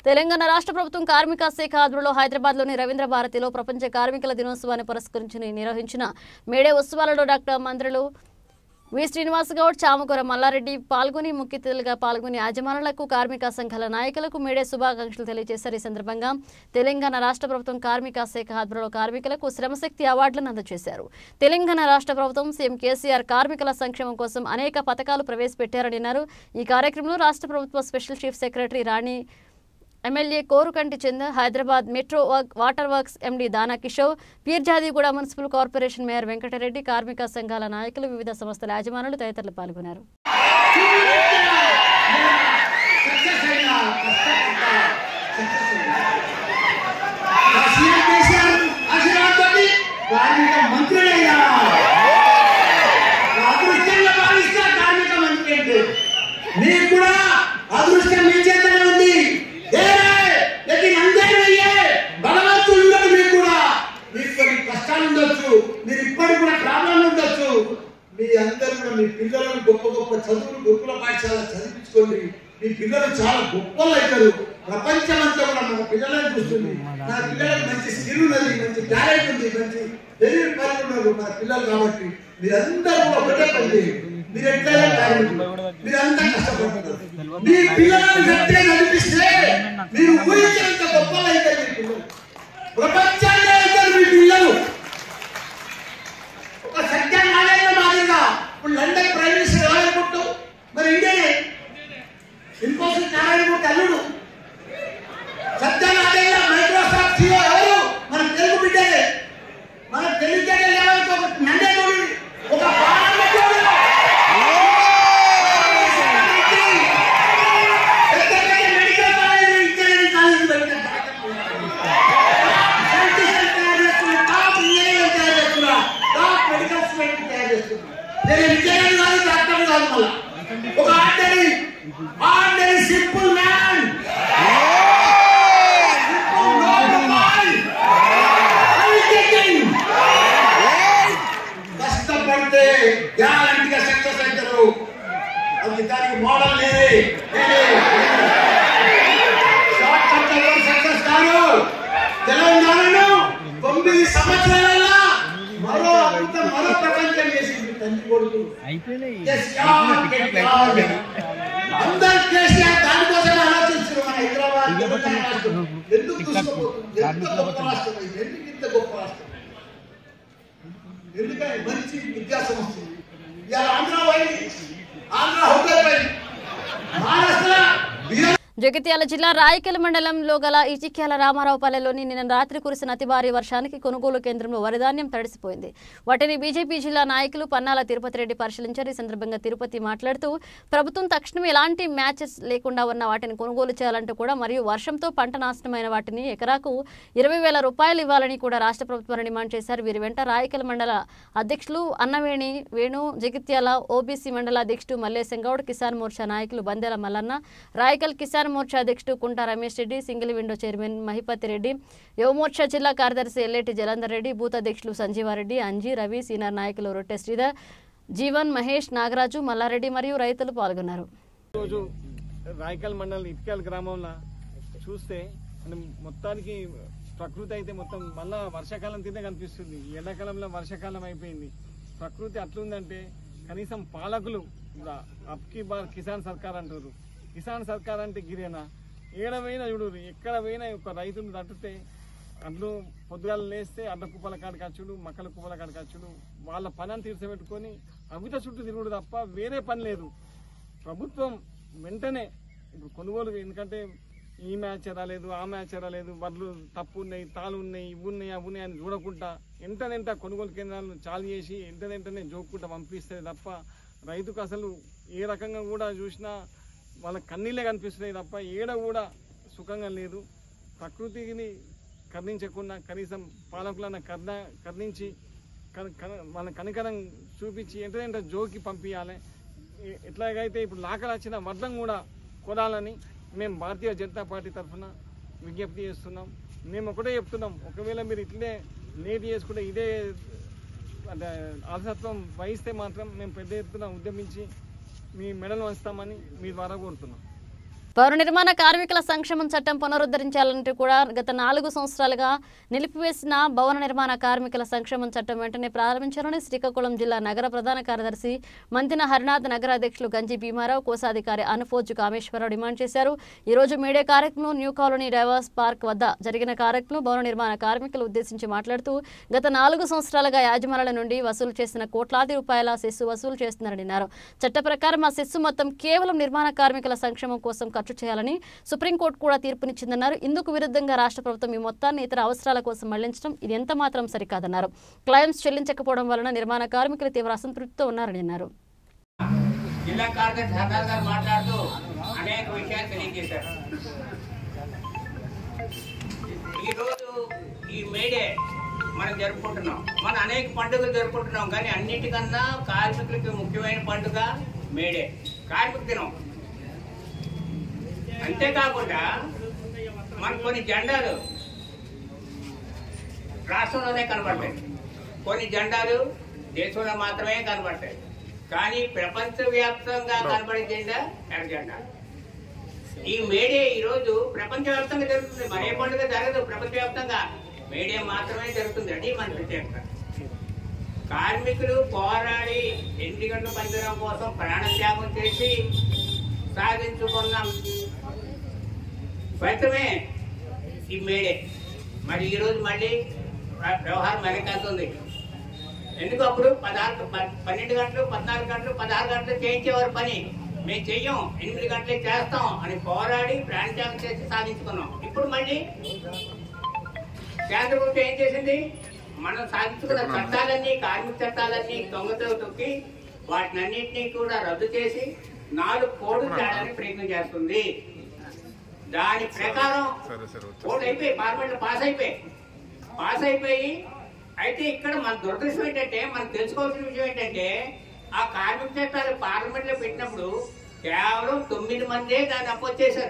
తెలంగాణ రాష్ట్ర ప్రభుత్వం కార్మిక శాఖ ఆధ్వర్యంలో హైదరాబాద్లోని రవీంద్ర భారతిలో ప్రపంచ కార్మికుల దినోత్సవాన్ని పురస్కరించుని నిర్వహించిన మేడే ఉత్సవాలలో డాక్టర్ మంత్రులు వి శ్రీనివాస్ గౌడ్ చామకూర మల్లారెడ్డి పాల్గొని ముఖ్య అతిథులుగా పాల్గొని యాజమానులకు కార్మిక సంఘాల నాయకులకు మేడే శుభాకాంక్షలు తెలియజేశారు ఈ సందర్భంగా తెలంగాణ రాష్ట్ర ప్రభుత్వం కార్మిక శాఖ ఆధ్వర్యంలో కార్మికులకు శ్రమశక్తి అవార్డులను అందజేశారు తెలంగాణ రాష్ట్ర ప్రభుత్వం సీఎం కేసీఆర్ కార్మికుల సంక్షేమం కోసం అనేక పథకాలు ప్రవేశపెట్టారని అన్నారు ఈ కార్యక్రమంలో రాష్ట్ర ప్రభుత్వ special chief secretary Rani MLA Korukanti Chand Hyderabad metro work water works MD Dana Kishore Peerzadiguda municipal corporation mayor Venkatareddy కార్మిక సంఘాల నాయకులు వివిధ సంస్థల యాజమానులు తదితరులు పాల్గొన్నారు సీఎం కేసీఆర్ ఆశీర్వాదంతోటి కార్మిక మంత్రులైనా అదృష్టంగా భావిస్తా కార్మిక మంత్రి అంటే మీకు కూడా అదృష్టం మీ చేతనే ఉంది ఏరే, లేకిన్ అందరూ అయ్యే భగవంతుడు ఉండడు మీకు కూడా మీకు కొన్ని కష్టాలు ఉండొచ్చు మీరు ఇప్పటికి కూడా ప్రాబ్లం ఉండొచ్చు మీ అందరూ కూడా మీ పిల్లలను గొప్ప గొప్ప చదువులు గురుకుల పాఠశాల చదివించుకోండి మీ పిల్లలు చాలా గొప్పలు అవుతారు ప్రపంచం అంతా కూడా మన పిల్లలను చూస్తుంది నా పిల్లలకు మంచి స్కిల్ ఉన్నది మంచి టాలెంట్ ఉంది మంచి తెలివి పనులు ఉన్నారు మన పిల్లలు కాబట్టి మీరందరూ కూడా ఒకటే పని చేయండి మీరు ఎట్లయినా కార్మికులు. మీరంతా కష్టపడుతున్నారు మీ పిల్లలను గట్టిగా నడిపిస్తే మీరు ఊహించినంత గొప్పలు అవుతారు మీ పిల్లలు ప్రపంచాన్ని అవుతారు మీ పిల్లలు ఒక సత్య నారాయణ మాదిరిగా ఇప్పుడు లండన్ ప్రైమ్ మినిస్టర్ ఎవరనుకుంటూ మరి ఇండియనే ఇన్ఫోసిస్ నారాయణమూర్తి అల్లుడు సత్యనారాయణ మైక్రోసాఫ్ట్ సిఓ ఎవరు మన తెలుగు బిడ్డలే మన తెలుగు బిడ్డలు ఎవరికి ఒక నందేగౌడు ఒక పార్లమెంటోడు. పెద్ద పెద్ద మెడికల్ కాలేజీలు, ఇంజనీరింగ్ కాలేజీలు పెట్టిన సైంటిస్టులు తయారు చేస్తున్న, టాప్ ఇంజనీర్లు తయారు చేస్తున్న, టాప్ మెడికల్ స్టూడెంట్లు తయారు చేస్తున్న. నేను ఇంజనీర్ కాదు డాక్టర్ కాదు మళ్ళా ఒక ఆర్డరీ ఆర్డరీ సింపుల్ మ్యాన్ కష్టపడితే గ్యారంటీగా సక్సెస్ అవుతారు అది దానికి మోడల్ లేదే షార్ట్ కట్ ఎవరు సక్సెస్ కాదు తెలంగాణను తొమ్మిది సంవత్సరాలలో మరో అద్భుతం మరో ప్రపంచం చేసింది తండ్రి కొడుకు కేసీఆర్, కేటీఆర్. అందరు కేసీఆర్ దానికోసం ఆలోచించారు మన హైదరాబాద్ తెలంగాణ రాష్ట్రం ఎందుకు దూసుకుపోతుంది ఎంత గొప్ప రాష్ట్రం ఇది ఎందుకు ఇంత గొప్ప రాష్ట్రం ఎందుకని మంచి విద్యా సంస్థ ఇవాళ ఆంధ్ర పోయింది ఆంధ్ర హోటల్ పోయింది మహారాష్ట్ర బీహార్ జగిత్యాల జిల్లా రాయకల్ మండలంలో గల ఇచిక్యాల రామారావుపల్లెలోని నిన్న రాత్రి కురిసిన అతి భారీ వర్షానికి కొనుగోలు కేంద్రంలో వరిధాన్యం తడిసిపోయింది వాటిని బీజేపీ జిల్లా నాయకులు పన్నాల తిరుపతి రెడ్డి పరిశీలించారు ఈ సందర్భంగా తిరుపతి మాట్లాడుతూ ప్రభుత్వం తక్షణం ఎలాంటి మ్యాచెస్ లేకుండా ఉన్న వాటిని కొనుగోలు చేయాలంటూ కూడా మరియు వర్షంతో పంట నాశనమైన వాటిని ఎకరాకు ఇరవై వేల రూపాయలు ఇవ్వాలని కూడా రాష్ట్ర ప్రభుత్వాన్ని డిమాండ్ చేశారు వీరి వెంట రాయకల్ మండల అధ్యక్షులు అన్నవేణి వేణు జగిత్యాల ఓబీసీ మండల అధ్యక్షుడు మల్లేశం గౌడ్ కిసాన్ మోర్చా నాయకులు బందెల మల్లన్న రాయకల్ కిసాన్ మోర్చా అధ్యక్షుడు Kunta Ramesh Reddy single window chairman Mahipathi Reddy Yuvamorcha జిల్లా కార్యదర్శి ఎల్లేటి జలంధర్ రెడ్డి బూత్ అధ్యక్షులు సంజీవారెడ్డి అంజీ రవి సీనియర్ నాయకులు రొట్టె శ్రీధర్ జీవన్ మహేష్ నాగరాజు మల్లారెడ్డి మరియు రైతులు పాల్గొన్నారు రోజు రాయకల్ మండలం ఇటుకల్ గ్రామంలో చూస్తే మనం మొత్తానికి ప్రకృతి అయితే మొత్తం మళ్ళా వర్షాకాలం తినే కనిపిస్తుంది ఈ ఎండాకాలంలో వర్షాకాలం అయిపోయింది ప్రకృతి అట్లుందంటే కనీసం పాలకులు ఇలా అప్కి బార్ కిసాన్ సర్కార్ అంటారు కిసాన్ సర్కార్ అంటే గిరేనా ఏడ పోయినా చూడు ఎక్కడ పోయినా ఒక రైతును తట్టితే అడ్లు పొద్దుగాల లేస్తే అడ్ల కుప్పల కాడికి వచ్చుడు మక్కల కుప్పల కాడికి వచ్చుడు వాళ్ళ పని తీర్చబెట్టుకొని అవిత చుట్టూ తిరుగుడు తప్ప వేరే పని లేదు ప్రభుత్వం వెంటనే ఇప్పుడు కొనుగోలు ఎందుకంటే ఈ మ్యాచ్ రాలేదు ఆ మ్యాచ్ రాలేదు వడ్లు తప్పు ఉన్నాయి తాళ్ళు ఉన్నాయి ఇవి ఉన్నాయి అవి ఉన్నాయి అని చూడకుండా ఎంటనెంట కొనుగోలు కేంద్రాలను చాలు చేసి ఎంటనెంటనే జోక్కుంటా పంపిస్తే తప్ప రైతుకు అసలు ఏ రకంగా కూడా చూసినా వాళ్ళ కన్నీళ్ళే కనిపిస్తున్నాయి తప్ప ఏడ కూడా సుఖంగా లేదు ప్రకృతిని కర్ణించకుండా కనీసం పాలకులన్న కర్ణ కర్ణించి కన- కన- వాళ్ళ కనికరం చూపించి ఎంటనెంట జోకి పంపించాలి ఎ- ఎట్లాగైతే ఇప్పుడు లాకలు వచ్చిన వడ్లం కూడా కొనాలని మేము భారతీయ జనతా పార్టీ తరఫున విజ్ఞప్తి చేస్తున్నాం మేము ఒకటే చెప్తున్నాం ఒకవేళ మీరు ఇట్లే లేట్ చేసుకుంటే ఇదే అంటే అలసత్వం వహిస్తే మాత్రం మేము పెద్ద ఎత్తున ఉద్యమించి మీ మెడలు వంచుతామని మీ ద్వారా కోరుతున్నాం పౌర నిర్మాణ కార్మికుల సంక్షేమం చట్టం పునరుద్ధరించాలంటూ కూడా గత నాలుగు సంవత్సరాలుగా నిలిపివేసిన భవన నిర్మాణ కార్మికుల సంక్షేమం చట్టం వెంటనే ప్రారంభించాలని శ్రీకాకుళం జిల్లా నగర ప్రధాన కార్యదర్శి మంతిన హరినాథ్ నగర అధ్యక్షులు గంజి భీమారావు కోశాధికారి అనుఫోజ్ కామేశ్వరరావు డిమాండ్ చేశారు ఈ రోజు మీడియా కార్యక్రమం న్యూ కాలనీ డైవర్స్ పార్క్ వద్ద జరిగిన కార్యక్రమం భవన నిర్మాణ కార్మికులు ఉద్దేశించి మాట్లాడుతూ గత నాలుగు సంవత్సరాలుగా యాజమాన్యాల నుండి వసూలు చేసిన కోట్లాది రూపాయల సెస్సు వసూలు చేస్తున్నారని అన్నారు చట్ట ప్రకారం ఆ సెస్సు మొత్తం కేవలం నిర్మాణ కార్మికుల సంక్షేమం కోసం ఖర్చు చేయాలని సుప్రీంకోర్టు కూడా తీర్పునిచ్చిందన్నారు ఇందుకు విరుద్ధంగా రాష్ట్ర ప్రభుత్వం ఈ మొత్తాన్ని ఇతర అవసరాల కోసం మళ్లించడం ఇది ఎంత మాత్రం సరికాదన్నారు క్లైమ్స్ చెల్లించకపోవడం వలన నిర్మాణ కార్మికులు తీవ్ర అసంతృప్తితో ఉన్నారని అన్నారు జిల్లా కార్యదర్శి హర్నాథ్ గారు మాట్లాడుతూ అనేక విషయాలు తెలియజేశారు ఈరోజు ఈ మేడే మనం జరుపుకుంటున్నాం మనం అనేక పండుగలు జరుపుకుంటున్నాం కానీ అన్నిటికన్నా కార్మికులకి ముఖ్యమైన పండుగ మేడే కార్మిక దినం అంతేకాకుండా మనకు కొన్ని జెండాలు రాష్ట్రంలోనే కనబడతాయి కొన్ని జెండాలు దేశంలో మాత్రమే కనబడతాయి కానీ ప్రపంచవ్యాప్తంగా కనబడే జెండా ఎర్ర జెండా ఈ మేడే ఈ రోజు ప్రపంచవ్యాప్తంగా జరుగుతుంది మరే పండుగ జరగదు ప్రపంచవ్యాప్తంగా మేడే మాత్రమే జరుగుతుంది అది మన ప్రత్యేకత కార్మికులు పోరాడి ఎనిమిది గంటల పనిదినం కోసం ప్రాణత్యాగం చేసి సాధించుకున్న ఫలితమే ఈ మేడే మరి ఈ రోజు మళ్ళీ వ్య- వ్యవహారం వెనకాడుతుంది ఎందుకు అప్పుడు పదహారు ప- పన్నెండు గంటలు పద్నాలుగు గంటలు పదహారు గంటలు చేయించేవారు పని మేము చెయ్యం ఎనిమిది గంటలే చేస్తాం అని పోరాడి ప్రాణత్యాగం చేసి సాధించుకున్నాం ఇప్పుడు మళ్ళీ కేంద్ర ప్రభుత్వం ఏం చేసింది మనం సాధించుకున్న చట్టాలన్నీ కార్మిక చట్టాలన్నీ దొంగతో తొక్కి వాటిని అన్నింటినీ కూడా రద్దు చేసి నాలుగు కోడ్లు తేడానికి ప్రయత్నం చేస్తుంది దాని ప్రకారం కోడ్ అయిపోయి పార్లమెంట్ లో పాస్ అయిపోయి పాస్ అయిపోయి అయితే ఇక్కడ మన దురదృష్టం ఏంటంటే మనం తెలుసుకోవాల్సిన విషయం ఏంటంటే ఆ కార్మిక చట్టాలు పార్లమెంట్ లో పెట్టినప్పుడు కేవలం తొమ్మిది మందే దాన్ని అపోజ్ చేశారు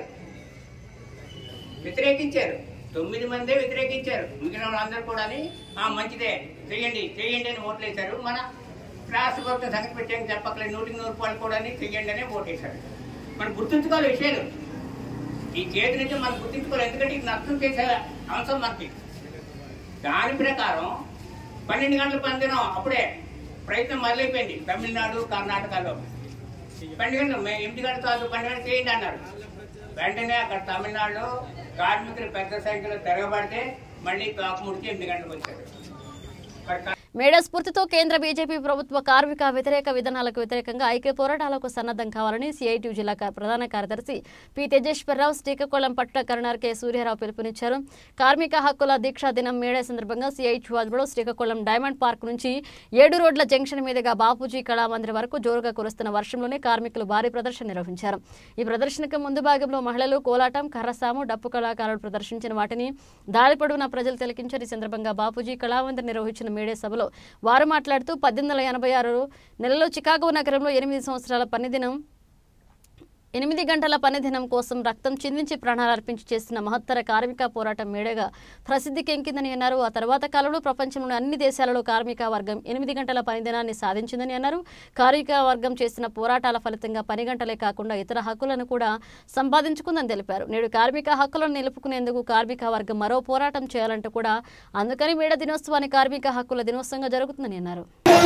వ్యతిరేకించారు తొమ్మిది మందే వ్యతిరేకించారు మిగిలిన వాళ్ళందరూ కూడా ఆ మంచిదే చెయ్యండి చెయ్యండి అని ఓట్లు వేశారు మన రాష్ట్ర ప్రభుత్వం సంగతి పెట్టాక చెప్పకలేదు నూటికి నూరు రూపాయలు కూడా చెయ్యండి అనే ఓటు వేశారు మనం గుర్తుంచుకోవాలి విషయాలు ఈ చేతి నుంచి మనం గుర్తించుకోవాలి ఎందుకంటే ఇది నష్టం చేసే అంశం మనకి దాని ప్రకారం పన్నెండు గంటల పందినం అప్పుడే ప్రయత్నం మొదలైపోయింది తమిళనాడు కర్ణాటకలో పన్నెండు గంటలు మే- ఎనిమిది గంటల కాదు పన్నెండు గంటలు చేయండి అన్నారు వెంటనే అక్కడ తమిళనాడులో కార్మికులు పెద్ద సంఖ్యలో తిరగబడితే మళ్ళీ తోకముడికి ఎనిమిది గంటలకు వచ్చారు మరి కా- మేడా స్ఫూర్తితో కేంద్ర బీజేపీ ప్రభుత్వ కార్మిక వ్యతిరేక విధానాలకు వ్యతిరేకంగా ఐక్య పోరాటాలకు సన్నద్ధం కావాలని సిఐటి జిల్లా కా- ప్రధాన కార్యదర్శి పి తేజేశ్వరరావు శ్రీకాకుళం పట్టణ కరుణార్ కె సూర్యారావు పిలుపునిచ్చారు కార్మిక హక్కుల దీక్షా దినం మేడే సందర్భంగా సిఐటి ఆధ్వర్యంలో శ్రీకాకుళం డైమండ్ పార్క్ నుంచి ఏడు రోడ్ల జంక్షన్ మీదుగా బాపూజీ కళామందిర్ వరకు జోరుగా కురుస్తున్న వర్షంలోనే కార్మికులు భారీ ప్రదర్శన నిర్వహించారు ఈ ప్రదర్శనకు ముందు భాగంలో మహిళలు కోలాటం కర్రసాము డప్పు కళాకారులు ప్రదర్శించిన వాటిని దారి పొడవునా ప్రజలు తిలకించారు ఈ సందర్భంగా బాపూజీ కళామందిర్ నిర్వహించిన మేడే సభలో వారు మాట్లాడుతూ పద్దెనిమిది వందల ఎనభై ఆరు నెలలో చికాగో నగరంలో ఎనిమిది సంవత్సరాల పనిదినం ఎనిమిది గంటల పనిదినం కోసం రక్తం చిందించి ప్రాణాలు అర్పించి చేసిన మహత్తర కార్మిక పోరాటం మేడగా ప్రసిద్ధికి ఎంకిందని అన్నారు ఆ తర్వాత కాలంలో ప్రపంచంలోని అన్ని దేశాలలో కార్మిక వర్గం ఎనిమిది గంటల పనిదినాన్ని సాధించిందని అన్నారు కార్మిక వర్గం చేసిన పోరాటాల ఫలితంగా పని గంటలే కాకుండా ఇతర హక్కులను కూడా సంపాదించుకుందని తెలిపారు నేడు కార్మిక హక్కులను నిలుపుకునేందుకు కార్మిక వర్గం మరో పోరాటం చేయాలంటూ కూడా అందుకని మేడ దినోత్సవాన్ని కార్మిక హక్కుల దినోత్సవంగా జరుగుతుందని అన్నారు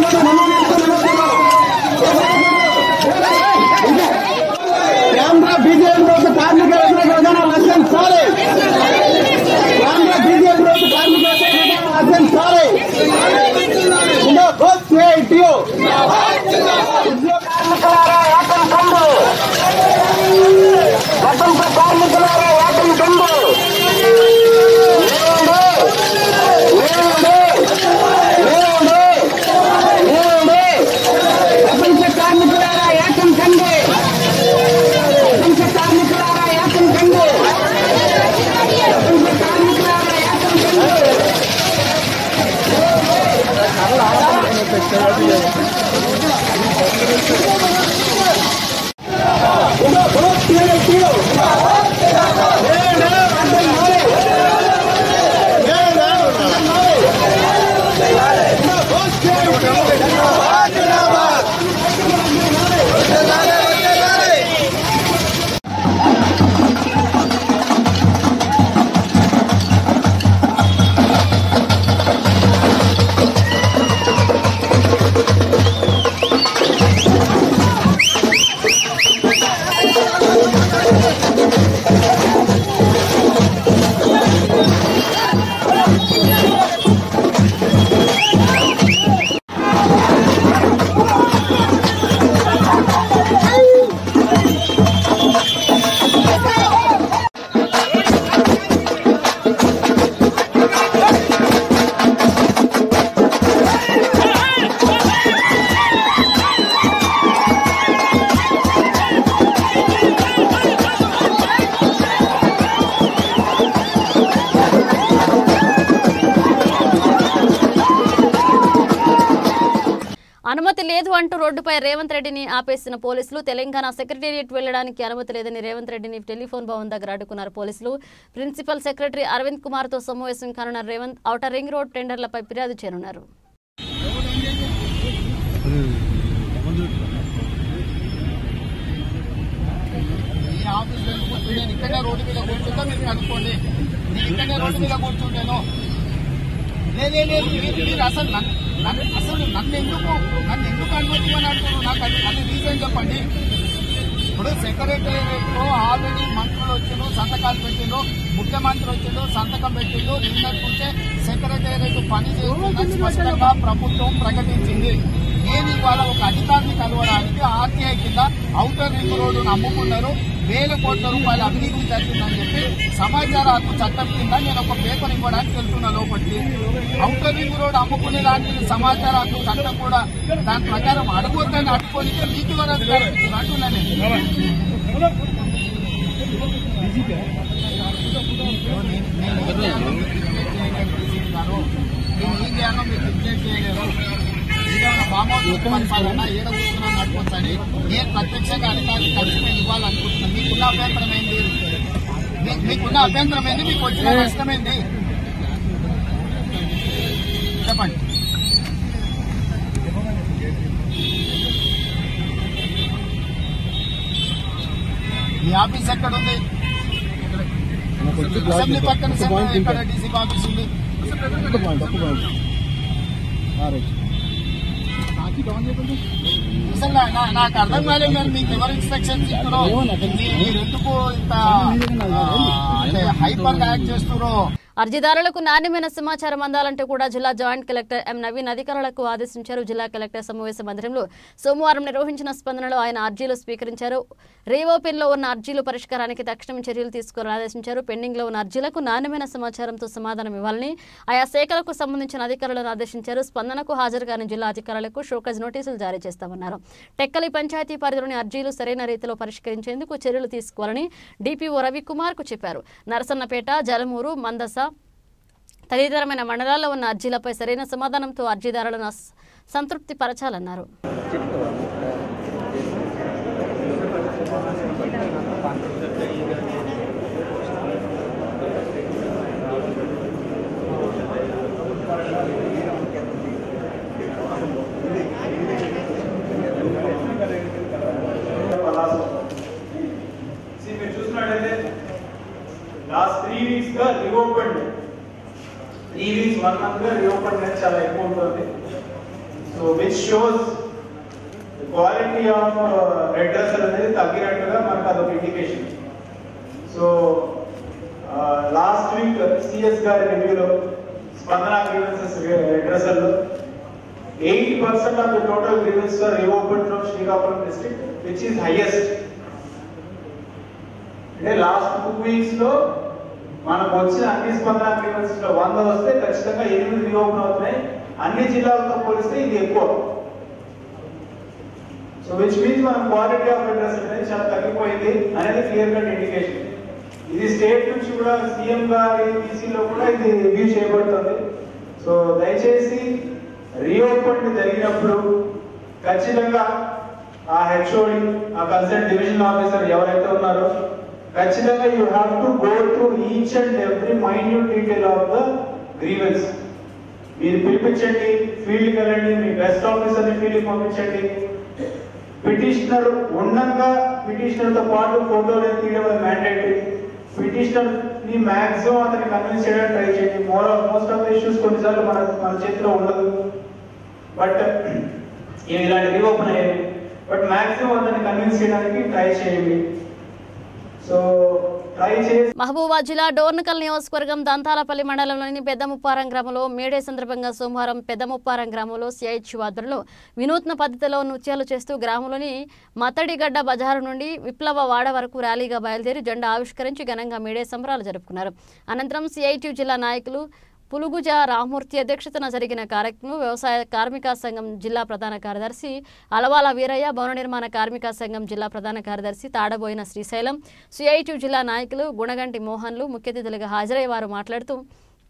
కేంద్ర బీజేపీ ప్రభుత్వ కార్మిక వ్యతిరేక విధానాలు రక్షించాలి కేంద్ర బీజేపీ ప్రభుత్వ కార్మిక వ్యతిరేక విధానాలు రక్షించాలి జిందాబాద్ సిఐటియు. ఉద్యోగ కార్మికులారా ఏకం కండు స్వతంత్ర కార్మికులారా ఏకం కండు లేవండి. లేవండి. లేవండి. లేవండి. ప్రపంచ కార్మికులారా ఏకం కండి ప్రపంచ కార్మికులారా ఏకం కండు ప్రపంచ కార్మికులారా ఏకం కండు జిందాబాద్ అనుమతి లేదు అంటూ రోడ్డుపై రేవంత్ రెడ్డిని ఆపేసిన పోలీసులు తెలంగాణ సెక్రటేరియట్ వెళ్లడానికి అనుమతి లేదని రేవంత్ రెడ్డిని టెలిఫోన్ భవన్ దగ్గర అడ్డుకున్నారు పోలీసులు ప్రిన్సిపల్ సెక్రటరీ అరవింద్ కుమార్ తో సమావేశం కానున్న రేవంత్ ఔటర్ రింగ్ రోడ్ టెండర్లపై ఫిర్యాదు చేయనున్నారు ఈ ఆఫీస్ దగ్గర కూర్చుని నేను ఇక్కడే రోడ్డు మీద కూర్చుంటా మీరు కనుక్కోండి నేను ఇక్కడే రోడ్డు మీద కూర్చుంటాను లేదే లేదు మీరు మీరు అసలు నన్ను నన్ను- అసలు నన్ను ఎందుకు నన్ను ఎందుకు అనుమతి అని అంటున్నారు నాకు అది అది రీజన్ చెప్పండి ఇప్పుడు సెక్రటేరియట్ లో ఆల్రెడీ మంత్రులు వచ్చిండు సంతకాలు పెట్టిండు ముఖ్యమంత్రి వచ్చిండు సంతకం పెట్టిండు నిన్నటి నుంచే సెక్రటేరియట్ పని చేస్తుందని స్పష్టంగా ప్రభుత్వం ప్రకటించింది నేను ఇవాళ ఒక అధికారిని కలవడానికి ఆర్టీఐ కింద ఔటర్ రింగ్ రోడ్డును అమ్ముకున్నారు వేల కోట్ల రూపాయల అవినీతి జరిగిందని చెప్పి సమాచార హక్కు చట్టం కింద నేను ఒక పేపర్ ఇవ్వడానికి వెళ్తున్నా లోపలికి ఔటర్ రింగ్ రోడ్ అమ్ముకునే దానికి సమాచార హక్కు చట్టం కూడా దాని ప్రకారం అడగొద్దని అడ్డుకొని మీకు కూడా అంటున్నా నేను నేను ఏం చేయాలో మీరు డిక్లేర్ చేయలేరు ఇదేమన్నా బామోదు పరిపాలన ఏడ కూర్చున్నాను నడుపుకొచ్చని నేను ప్రత్యక్షంగా అధికారికి ఖచ్చితంగా ఇవ్వాలనుకుంటున్నాను మీకున్న అభ్యంతరం ఏంటి మీ- మీకున్న అభ్యంతరం ఏంటి మీకు వచ్చిన నష్టం ఏంటి చెప్పండి మీ ఆఫీస్ ఎక్కడ ఉంది అసెంబ్లీ పక్కన సెంటర్ ఎక్కడ డీసీ ఆఫీస్ ఉంది అసలు నా- నా- నాకు అర్థం కాలేదు మరి మీకు ఎవరు ఇన్స్ట్రక్షన్స్ ఇస్తున్నారో మీరు ఎందుకు ఇంత ఆ, అంటే హైపర్ యాక్ట్ చేస్తున్నారో అర్జీదారులకు నాణ్యమైన సమాచారం అందాలంటే కూడా జిల్లా జాయింట్ కలెక్టర్ ఎం నవీన్ అధికారులకు ఆదేశించారు జిల్లా కలెక్టర్ సమావేశ మందిరంలో సోమవారం నిర్వహించిన స్పందనలో ఆయన అర్జీలు స్వీకరించారు రీఓపెన్లో ఉన్న అర్జీలు పరిష్కారానికి తక్షణం చర్యలు తీసుకోవాలని ఆదేశించారు పెండింగ్లో ఉన్న అర్జీలకు నాణ్యమైన సమాచారంతో సమాధానం ఇవ్వాలని ఆయా శాఖలకు సంబంధించిన అధికారులను ఆదేశించారు స్పందనకు హాజరు కాని జిల్లా అధికారులకు షోకజ్ నోటీసులు జారీ చేస్తామన్నారు టెక్కలి పంచాయతీ పరిధిలోని అర్జీలు సరైన రీతిలో పరిష్కరించేందుకు చర్యలు తీసుకోవాలని డిపిఓ రవికుమార్ కు చెప్పారు నరసన్నపేట జలమూరు మందస తదితరమైన మండలాల్లో ఉన్న అర్జీలపై సరైన సమాధానంతో అర్జీదారులను అస్- సంతృప్తి పరచాలన్నారు See, మీరు చూసినట్టయితే లాస్ట్ త్రీ వీక్స్ గా reopen three weeks one month గా రీఓపెన్ అనేది చాలా ఎక్కువ ఉంటుంది so which shows quality of redressal అనేది తగ్గినట్టుగా మనకు అదొక indication so last week CS గారి రివ్యూలో Spandana grievances redressal eight percent of the total grievance reopen from Srikakulam district which is highest అంటే లాస్ట్ టూ వీక్స్ లో మనకు వచ్చిన అన్ని స్పందన అగ్రిమెంట్స్ లో వంద వస్తే ఖచ్చితంగా ఎనిమిది రీఓపెన్ అవుతున్నాయి అన్ని జిల్లాలతో పోలిస్తే ఇది ఎక్కువ సో విచ్ మీన్స్ మన క్వాలిటీ ఆఫ్ అడ్రస్ అనేది చాలా తగ్గిపోయింది అనేది క్లియర్ కట్ ఇండికేషన్ ఇది స్టేట్ నుంచి కూడా సీఎం గారి పీసీలో కూడా ఇది రివ్యూ చేయబడుతుంది సో దయచేసి రీఓపెన్ జరిగినప్పుడు ఖచ్చితంగా ఆ హెచ్ఓడి ఆ కన్సర్న్ డివిజనల్ ఆఫీసర్ ఎవరైతే ఉన్నారో ఖచ్చితంగా you have to go to each and every minute detail of the grievance మీరు పిలిపించండి ఫీల్డ్కి వెళ్ళండి మీ బెస్ట్ ఆఫీసర్ని ఫీల్డ్కి పంపించండి పిటిషనర్ ఉండగా పిటిషనర్ తో పాటు ఫోటోలు తీయడం మ్యాండేటరీ పిటిషనర్ ని మాక్సిమం అతన్ని కన్విన్స్ చేయడానికి ట్రై చేయండి more most of the issues కొన్నిసార్లు మన మన చేతిలో ఉండదు బట్ ఇవి ఇలాంటి రీఓపెన్ అయ్యాయి బట్ మాక్సిమం అతన్ని కన్విన్స్ చేయడానికి ట్రై చేయండి సో ట్రై చేసి మహబూబాద్ జిల్లా డోర్నకల్ నియోజకవర్గం దంతాలపల్లి మండలంలోని పెద్దముప్పారం గ్రామంలో మేడే సందర్భంగా సోమవారం పెద్దముప్పారం గ్రామంలో సిఐహెచ్ ఆధ్వర్యంలో వినూత్న పద్ధతిలో నృత్యాలు చేస్తూ గ్రామంలోని మతడిగడ్డ బజారు నుండి విప్లవ వాడ వరకు ర్యాలీగా బయలుదేరి జెండా ఆవిష్కరించి ఘనంగా మేడే సంబరాలు జరుపుకున్నారు అనంతరం సిఐటి జిల్లా నాయకులు పులుగుజ రామూర్తి అధ్యక్షతన జరిగిన కార్యక్రమం వ్యవసాయ కార్మిక సంఘం జిల్లా ప్రధాన కార్యదర్శి అలవాల వీరయ్య భవన నిర్మాణ కార్మిక సంఘం జిల్లా ప్రధాన కార్యదర్శి తాడబోయిన శ్రీశైలం సిఐటి జిల్లా నాయకులు గుణగంటి మోహన్లు ముఖ్య అతిథులుగా హాజరయ్యే వారు మాట్లాడుతూ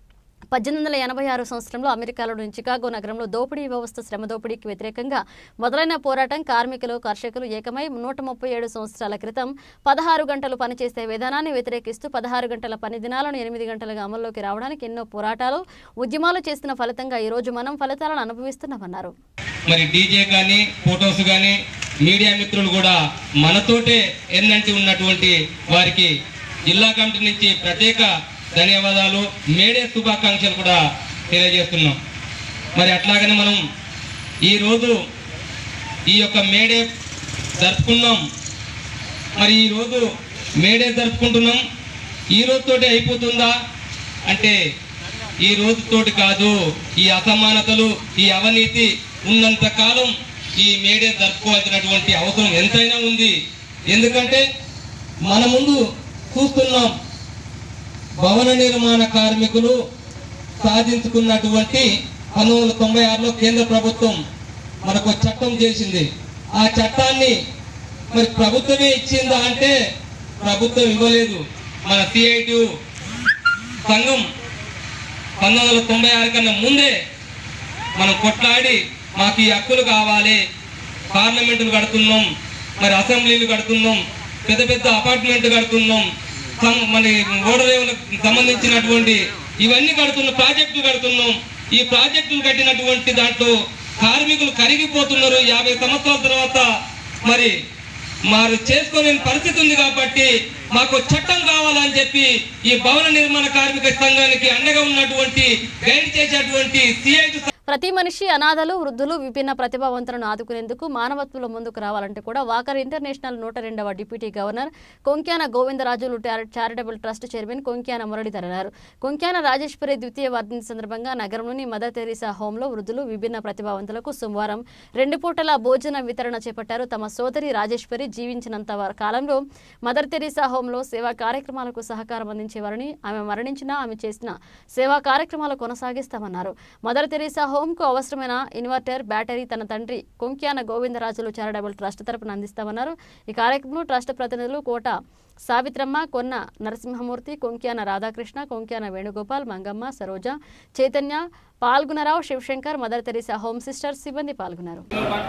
పద్దెనిమిది వందల ఎనభై ఆరు సంవత్సరంలో అమెరికాలోని చికాగో నగరంలో దోపిడీ వ్యవస్థ శ్రమ దోపిడీకి వ్యతిరేకంగా మొదలైన పోరాటం కార్మికులు కర్షకులు ఏకమై నూట ముప్పై ఏడు సంవత్సరాల క్రితం పదహారు గంటలు పనిచేసే విధానాన్ని వ్యతిరేకిస్తూ పదహారు గంటల పని దినాలను ఎనిమిది గంటలుగా అమల్లోకి రావడానికి ఎన్నో పోరాటాలు ఉద్యమాలు చేసిన ఫలితంగా ఈ రోజు మనం ఫలితాలను అనుభవిస్తున్నామన్నారు మరి డీజే కానీ ఫొటోస్ కానీ మీడియా మిత్రులు కూడా మనతోటే ఎన్నంటి ఉన్నటువంటి వారికి జిల్లా కమిటీ నుంచి ప్రత్యేక ధన్యవాదాలు మేడే శుభాకాంక్షలు కూడా తెలియజేస్తున్నాం మరి అట్లాగనే మనం ఈరోజు ఈ యొక్క మేడే జరుపుకున్నాం మరి ఈరోజు మేడే జరుపుకుంటున్నాం ఈ రోజుతోటి అయిపోతుందా అంటే ఈ రోజుతోటి కాదు ఈ అసమానతలు ఈ అవినీతి ఉన్నంత కాలం ఈ మేడే జరుపుకోవాల్సినటువంటి అవసరం ఎంతైనా ఉంది ఎందుకంటే మన ముందు చూస్తున్నాం భవన నిర్మాణ కార్మికులు సాధించుకున్నటువంటి పంతొమ్మిది వందల తొంభై ఆరులో కేంద్ర ప్రభుత్వం మనకు చట్టం చేసింది ఆ చట్టాన్ని మరి ప్రభుత్వమే ఇచ్చిందా అంటే ప్రభుత్వం ఇవ్వలేదు మన సిఐటి సంఘం పంతొమ్మిది వందల తొంభై ఆరు కన్నా ముందే మనం కొట్లాడి మాకు ఈ హక్కులు కావాలి పార్లమెంటులు కడుతున్నాం మరి అసెంబ్లీలు కడుతున్నాం పెద్ద పెద్ద అపార్ట్మెంట్ కడుతున్నాం సం- మరి ఓడరేవులకు సంబంధించినటువంటి ఇవన్నీ కడుతున్నాం ప్రాజెక్టులు కడుతున్నాం ఈ ప్రాజెక్టులు కట్టినటువంటి దాంట్లో కార్మికులు కరిగిపోతున్నారు యాభై సంవత్సరాల తర్వాత మరి మారు చేసుకోలేని పరిస్థితి ఉంది కాబట్టి మాకు చట్టం కావాలని చెప్పి ఈ భవన నిర్మాణ కార్మిక సంఘానికి అండగా ఉన్నటువంటి గైడ్ చేసేటువంటి సిఐటి ప్రతి మనిషి అనాథలు వృద్ధులు విభిన్న ప్రతిభావంతులను ఆదుకునేందుకు మానవత్వంలో ముందుకు రావాలంటే కూడా వాకర్ ఇంటర్నేషనల్ నూట రెండవ deputy governor Konkyana Govindarajulu Chari- charitable trust chairman Konkyana Muralidhar అన్నారు కొంక్యాన రాజేశ్వరి ద్వితీయ వర్ధంతి సందర్భంగా నగరంలోని మదర్ తెరీసా హోంలో వృద్ధులు విభిన్న ప్రతిభావంతులకు సోమవారం రెండు పూటల భోజన వితరణ చేపట్టారు తమ సోదరి రాజేశ్వరి జీవించినంత వ- కాలంలో మదర్ తెరీసా హోంలో సేవా కార్యక్రమాలకు సహకారం అందించేవారని ఆమె మరణించినా ఆమె చేసిన సేవా కార్యక్రమాలు కొనసాగిస్తామన్నారు మదర్ తెరీసా హోంకు అవసరమైన ఇన్వర్టర్ బ్యాటరీ తన తండ్రి కొంక్యాన గోవిందరాజులు చారిటబుల్ ట్రస్ట్ తరపున అందిస్తామన్నారు ఈ కార్యక్రమంలో ట్రస్ట్ ప్రతినిధులు కోట సావిత్రమ్మ కొన్న నరసింహమూర్తి కొంక్యాన రాధాకృష్ణ కొంక్యాన వేణుగోపాల్ మంగమ్మ సరోజ చైతన్య పాల్గొనరావు Sivashankar Mother Teresa home sister సిబ్బంది పాల్గొన్నారు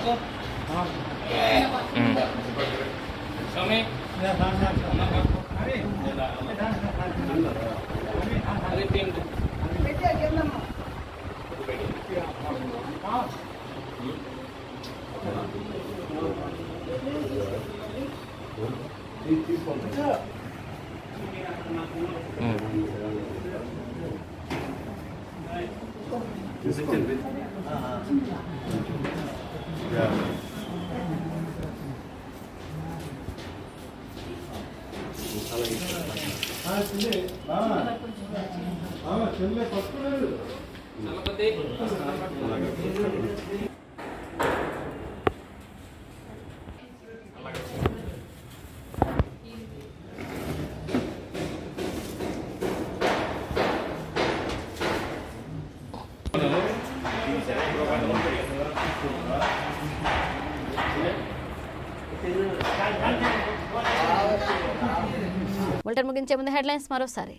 బులెటిన్ ముగించే ముందు హెడ్లైన్స్ మరోసారి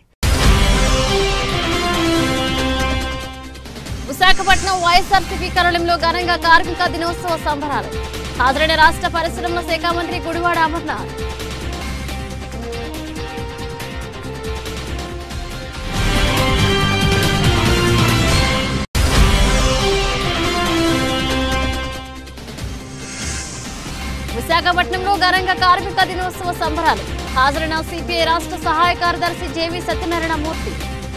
విశాఖపట్నం వైఎస్ఆర్సీపీ కార్యాలయంలో ఘనంగా కార్మిక దినోత్సవ సంబరాలు హాజరైన రాష్ట్ర పరిశ్రమల శాఖ మంత్రి గుడివాడ అమర్నాథ్ విశాఖపట్నంలో ఘనంగా కార్మిక దినోత్సవ సంబరాలు హాజరైన సిపిఐ రాష్ట్ర సహాయ కార్యదర్శి జేవి సత్యనారాయణ మూర్తి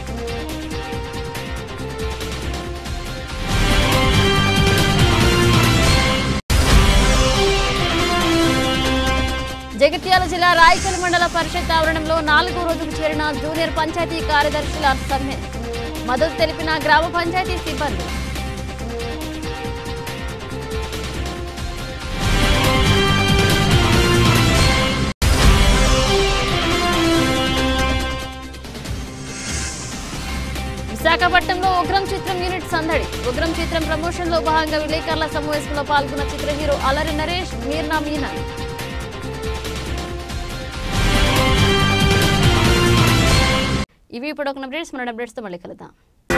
జగిత్యాల జిల్లా రాయకల్ మండల పరిషత్ ఆవరణంలో నాలుగో రోజుకు చేరిన జూనియర్ పంచాయతీ కార్యదర్శుల సమ్మె మద్దతు తెలిపిన గ్రామ పంచాయతీ సిబ్బంది విశాఖపట్నంలో ఉగ్రం చిత్రం యూనిట్ సందడి ఉగ్రం చిత్రం ప్రమోషన్ లో భాగంగా విలేకరుల సమావేశంలో పాల్గొన్న చిత్ర హీరో అల్లరి నరేష్ మీర్నా మీనా ఇవి ఇప్పుడు ఒక అప్డేట్స్ మన అప్డేట్స్తో మళ్ళీ కలుద్దాం